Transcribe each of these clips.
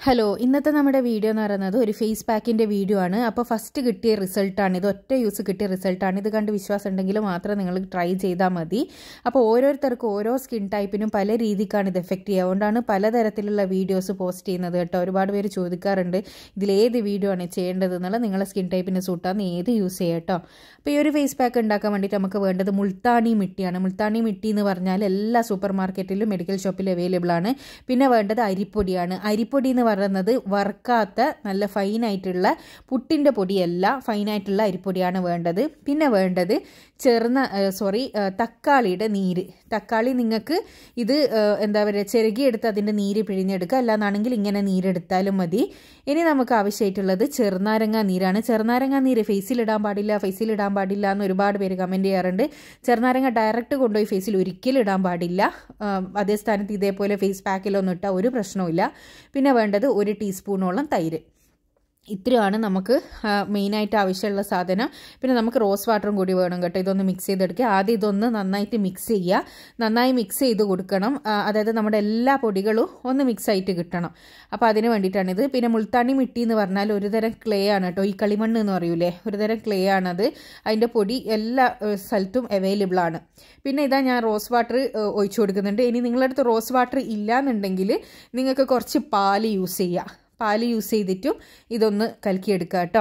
hello ഇന്നത്തെ നമ്മുടെ video എന്ന് പറയുന്നത് ഒരു ഫേസ് പാക്കിൻ്റെ വീഡിയോ ആണ് അപ്പോൾ ഫസ്റ്റ് കിട്ടിയ റിസൾട്ടാണ് ഇത് ഒറ്റ യൂസ് കിട്ടിയ റിസൾട്ടാണ് ഇത് കണ്ട് വിശ്വാസം ഉണ്ടെങ്കിൽ മാത്രം നിങ്ങൾ ട്രൈ ചെയ്താൽ മതി അപ്പോൾ ഓരോരുത്തർക്കും ഓരോ സ്കിൻ ടൈപ്പിനും പല രീതിക്കാണ് ഇത് എഫക്റ്റ് ചെയ്യുക അതുകൊണ്ടാണ് പലതരത്തിലുള്ള വീഡിയോസ് പോസ്റ്റ് ചെയ്യുന്നത് കേട്ടോ ഒരുപാട് പേര് ചോദിക്കാറുണ്ട് ഇതിലേത് വീഡിയോ ആണ് ചെയ്യേണ്ടത് എന്നുള്ള നിങ്ങളെ സ്കിൻ ടൈപ്പിന് സൂട്ടാന്ന് ഏത് യൂസ് ചെയ്യുക കേട്ടോ അപ്പോൾ ഈ ഒരു ഫേസ് പാക്ക് ഉണ്ടാക്കാൻ വേണ്ടിയിട്ട് നമുക്ക് വേണ്ടത് മുൾത്താണി മിട്ടിയാണ് മുൾത്താണി മിട്ടി എന്ന് പറഞ്ഞാൽ എല്ലാ സൂപ്പർ മാർക്കറ്റിലും മെഡിക്കൽ ഷോപ്പിലും അവൈലബിൾ ആണ് പിന്നെ വേണ്ടത് അരിപ്പൊടിയാണ് അരിപ്പൊടി എന്ന് പറയുന്നത് വറുക്കാത്ത നല്ല ഫൈനായിട്ടുള്ള പുട്ടിൻ്റെ പൊടിയല്ല ഫൈനായിട്ടുള്ള അരിപ്പൊടിയാണ് വേണ്ടത് പിന്നെ വേണ്ടത് ചെറുന്ന സോറി തക്കാളിയുടെ നീര് തക്കാളി നിങ്ങൾക്ക് ഇത് എന്താ പറയുക ചിരകിയെടുത്ത് അതിൻ്റെ നീര് പിഴിഞ്ഞെടുക്കുക അല്ലാന്നാണെങ്കിൽ ഇങ്ങനെ നീരെടുത്താലും മതി ഇനി നമുക്ക് ആവശ്യമായിട്ടുള്ളത് ചെറുനാരങ്ങ നീരാണ് ചെറുനാരങ്ങ നീര് ഫേസിലിടാൻ പാടില്ല ഫേസിലിടാൻ പാടില്ല എന്ന് ഒരുപാട് പേര് കമൻറ്റ് ചെയ്യാറുണ്ട് ചെറുനാരങ്ങ ഡയറക്റ്റ് കൊണ്ടുപോയി ഫേസിൽ ഒരിക്കലും ഇടാൻ പാടില്ല അതേ സ്ഥാനത്ത് ഇതേപോലെ ഫേസ് പാക്കിലൊന്നും ഇട്ടാൽ ഒരു പ്രശ്നവുമില്ല പിന്നെ വേണ്ടത് ഒരു ടീസ്പൂണോളം തൈര് ഇത്രയാണ് നമുക്ക് മെയിനായിട്ട് ആവശ്യമുള്ള സാധനം പിന്നെ നമുക്ക് റോസ് വാട്ടറും കൂടി വേണം കേട്ടോ ഇതൊന്ന് മിക്സ് ചെയ്തെടുക്കുക ആദ്യം ഇതൊന്ന് നന്നായിട്ട് മിക്സ് ചെയ്യുക നന്നായി മിക്സ് ചെയ്ത് കൊടുക്കണം അതായത് നമ്മുടെ എല്ലാ പൊടികളും ഒന്ന് മിക്സ് ആയിട്ട് കിട്ടണം അപ്പോൾ അതിന് വേണ്ടിയിട്ടാണിത് പിന്നെ മുൾത്താണി മിട്ടി എന്ന് പറഞ്ഞാൽ ഒരു തരം ക്ലേ ആണ് കേട്ടോ ഈ കളിമണ്ണ് എന്ന് പറയൂലേ ഒരു തരം ക്ലേ ആണത് അതിൻ്റെ പൊടി എല്ലാ സ്ഥലത്തും അവൈലബിൾ ആണ് പിന്നെ ഇതാ ഞാൻ റോസ് വാട്ടർ ഒഴിച്ചു കൊടുക്കുന്നുണ്ട് ഇനി നിങ്ങളുടെ അടുത്ത് റോസ് വാട്ടർ ഇല്ലയെന്നുണ്ടെങ്കിൽ നിങ്ങൾക്ക് കുറച്ച് പാല് യൂസ് ചെയ്യുക പാല് യൂസ് ചെയ്തിട്ടും ഇതൊന്ന് കലക്കിയെടുക്കുക കേട്ടോ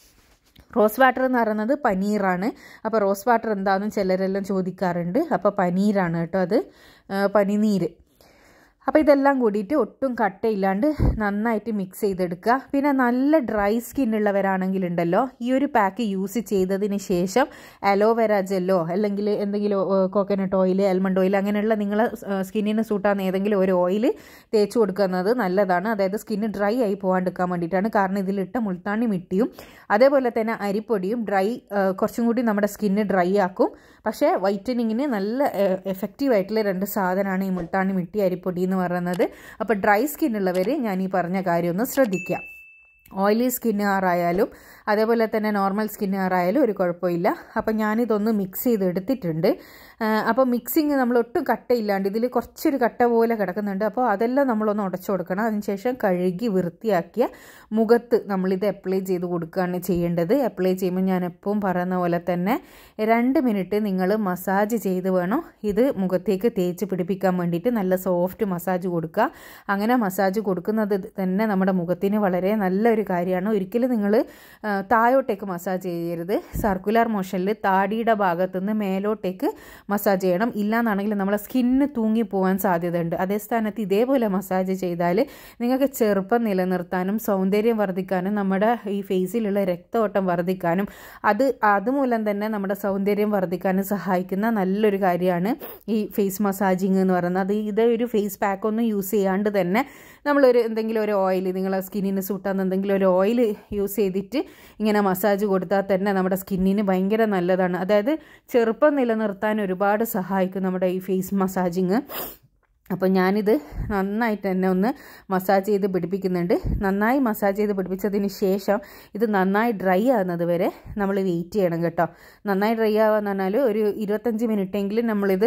റോസ് വാട്ടർ എന്ന് പറയുന്നത് പനീറാണ് അപ്പോൾ റോസ് വാട്ടർ എന്താണെന്ന് ചിലരെല്ലാം ചോദിക്കാറുണ്ട് അപ്പോൾ പനീറാണ് കേട്ടോ അത് പനിനീര് അപ്പോൾ ഇതെല്ലാം കൂടിയിട്ട് ഒട്ടും കട്ടയില്ലാണ്ട് നന്നായിട്ട് മിക്സ് ചെയ്തെടുക്കുക പിന്നെ നല്ല ഡ്രൈ സ്കിന്നുള്ളവരാണെങ്കിൽ ഉണ്ടല്ലോ ഈ ഒരു പാക്ക് യൂസ് ചെയ്തതിന് ശേഷം അലോവേര ജെല്ലോ അല്ലെങ്കിൽ എന്തെങ്കിലും കോക്കനട്ട് ഓയിൽ ആൽമണ്ട് ഓയിൽ അങ്ങനെയുള്ള നിങ്ങളെ സ്കിന്നിന് സൂട്ടാകുന്ന ഏതെങ്കിലും ഒരു ഓയിൽ തേച്ച് കൊടുക്കുന്നത് നല്ലതാണ് അതായത് സ്കിന്ന് ഡ്രൈ ആയി പോകാണ്ടിരിക്കാൻ വേണ്ടിയിട്ടാണ് കാരണം ഇതിലിട്ട മുൾത്താണി മിട്ടിയും അതേപോലെ തന്നെ അരിപ്പൊടിയും ഡ്രൈ കുറച്ചും കൂടി നമ്മുടെ സ്കിന്ന് ഡ്രൈ ആക്കും പക്ഷേ വൈറ്റനിങ്ങിന് നല്ല എഫക്റ്റീവ് ആയിട്ടുള്ള രണ്ട് സാധനമാണ് ഈ മുൾത്താണി മിട്ടി അരിപ്പൊടി എന്ന് പറയുന്നത് അപ്പോൾ ഡ്രൈ സ്കിന്നുള്ളവർ ഞാൻ ഈ പറഞ്ഞ കാര്യം ഒന്ന് ശ്രദ്ധിക്കുക ഓയിലി സ്കിന്നുകാരായാലും അതേപോലെ തന്നെ നോർമൽ സ്കിന്നുകാരായാലും ഒരു കുഴപ്പമില്ല അപ്പം ഞാനിതൊന്ന് മിക്സ് ചെയ്ത് എടുത്തിട്ടുണ്ട് അപ്പോൾ മിക്സിങ് നമ്മൾ ഒട്ടും കട്ടയില്ലാണ്ട് ഇതിൽ കുറച്ചൊരു കട്ട പോലെ കിടക്കുന്നുണ്ട് അപ്പോൾ അതെല്ലാം നമ്മളൊന്ന് ഉടച്ചു കൊടുക്കണം അതിനുശേഷം കഴുകി വൃത്തിയാക്കിയ മുഖത്ത് നമ്മളിത് അപ്ലൈ ചെയ്ത് കൊടുക്കുകയാണ് ചെയ്യേണ്ടത് അപ്ലൈ ചെയ്യുമ്പോൾ ഞാൻ എപ്പോഴും പറയുന്ന പോലെ തന്നെ രണ്ട് മിനിറ്റ് നിങ്ങൾ മസാജ് ചെയ്ത് വേണം ഇത് മുഖത്തേക്ക് തേച്ച് പിടിപ്പിക്കാൻ വേണ്ടിയിട്ട് നല്ല സോഫ്റ്റ് മസാജ് കൊടുക്കുക അങ്ങനെ മസാജ് കൊടുക്കുന്നത് തന്നെ നമ്മുടെ മുഖത്തിന് വളരെ നല്ലൊരു കാര്യമാണ് ഒരിക്കലും നിങ്ങൾ താഴോട്ടേക്ക് മസാജ് ചെയ്യരുത് സർക്കുലർ മോഷനിൽ താടിയുടെ ഭാഗത്തുനിന്ന് മേലോട്ടേക്ക് മസാജ് ചെയ്യണം ഇല്ലാന്നാണെങ്കിൽ നമ്മളെ സ്കിന്ന് തൂങ്ങി പോകാൻ സാധ്യതയുണ്ട് അതേ സ്ഥാനത്ത് ഇതേപോലെ മസാജ് ചെയ്താൽ നിങ്ങൾക്ക് ചെറുപ്പം നിലനിർത്താനും സൗന്ദര്യം വർദ്ധിക്കാനും നമ്മുടെ ഈ ഫേസിലുള്ള രക്തഓട്ടം വർദ്ധിക്കാനും അത് അതുമൂലം തന്നെ നമ്മുടെ സൗന്ദര്യം വർദ്ധിക്കാനും സഹായിക്കുന്ന നല്ലൊരു കാര്യമാണ് ഈ ഫേസ് മസാജിങ് എന്ന് പറയുന്നത് അത് ഇത് ഒരു ഫേസ് പാക്ക് ഒന്നും യൂസ് ചെയ്യാണ്ട് തന്നെ നമ്മളൊരു എന്തെങ്കിലും ഒരു ഓയിൽ നിങ്ങളെ സ്കിന്നിന് സൂട്ടാകുന്ന എന്തെങ്കിലും ഒരു ഓയിൽ യൂസ് ചെയ്തിട്ട് ഇങ്ങനെ മസാജ് കൊടുത്താൽ തന്നെ നമ്മുടെ സ്കിന്നിന് ഭയങ്കര നല്ലതാണ് അതായത് ചെറുപ്പം നിലനിർത്താൻ ഒരുപാട് സഹായിക്കും നമ്മുടെ ഈ ഫേസ് മസാജിങ് അപ്പോൾ ഞാനിത് നന്നായിട്ട് തന്നെ ഒന്ന് മസാജ് ചെയ്ത് പിടിപ്പിക്കുന്നുണ്ട് നന്നായി മസാജ് ചെയ്ത് പിടിപ്പിച്ചതിന് ശേഷം ഇത് നന്നായി ഡ്രൈ ആകുന്നത് വരെ നമ്മൾ വെയിറ്റ് ചെയ്യണം കേട്ടോ നന്നായി ഡ്രൈ ആവാന്ന് പറഞ്ഞാൽ ഒരു ഇരുപത്തഞ്ച് മിനിറ്റെങ്കിലും നമ്മളിത്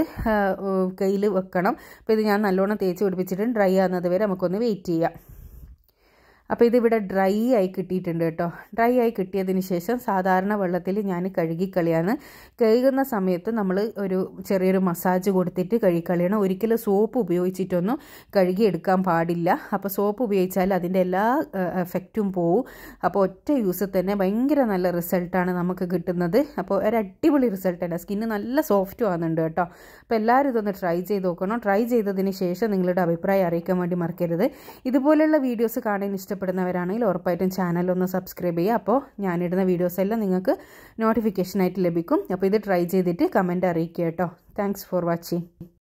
കയ്യിൽ വെക്കണം അപ്പോൾ ഇത് ഞാൻ നല്ലോണം തേച്ച് പിടിപ്പിച്ചിട്ട് ഡ്രൈ ആകുന്നത് വരെ നമുക്കൊന്ന് വെയിറ്റ് ചെയ്യാം അപ്പോൾ ഇതിവിടെ ഡ്രൈ ആയി കിട്ടിയിട്ടുണ്ട് കേട്ടോ ഡ്രൈ ആയി കിട്ടിയതിന് ശേഷം സാധാരണ വെള്ളത്തിൽ ഞാൻ കഴുകിക്കളിയാണ് കഴുകുന്ന സമയത്ത് നമ്മൾ ഒരു ചെറിയൊരു മസാജ് കൊടുത്തിട്ട് കഴുകിക്കളിയണം ഒരിക്കലും സോപ്പ് ഉപയോഗിച്ചിട്ടൊന്നും കഴുകിയെടുക്കാൻ പാടില്ല അപ്പോൾ സോപ്പ് ഉപയോഗിച്ചാൽ അതിൻ്റെ എല്ലാ എഫക്റ്റും പോവും അപ്പോൾ ഒറ്റ യൂസ് തന്നെ ഭയങ്കര നല്ല റിസൾട്ടാണ് നമുക്ക് കിട്ടുന്നത് അപ്പോൾ ഒരു അടിപൊളി റിസൾട്ട് തന്നെ സ്കിന്ന് നല്ല സോഫ്റ്റും ആകുന്നുണ്ട് കേട്ടോ അപ്പോൾ എല്ലാവരും ഇതൊന്ന് ട്രൈ ചെയ്ത് നോക്കണം ട്രൈ ചെയ്തതിന് ശേഷം നിങ്ങളുടെ അഭിപ്രായം അറിയിക്കാൻ വേണ്ടി മറക്കരുത് ഇതുപോലെയുള്ള വീഡിയോസ് കാണാൻ ഇഷ്ടം ഇഷ്ടപ്പെടുന്നവരാണെങ്കിൽ ഉറപ്പായിട്ടും ചാനൽ ഒന്ന് സബ്സ്ക്രൈബ് ചെയ്യുക അപ്പോൾ ഞാനിടുന്ന വീഡിയോസ് എല്ലാം നിങ്ങൾക്ക് നോട്ടിഫിക്കേഷനായിട്ട് ലഭിക്കും അപ്പോൾ ഇത് ട്രൈ ചെയ്തിട്ട് കമൻറ്റ് അറിയിക്കുക കേട്ടോ താങ്ക്സ് ഫോർ വാച്ചിങ്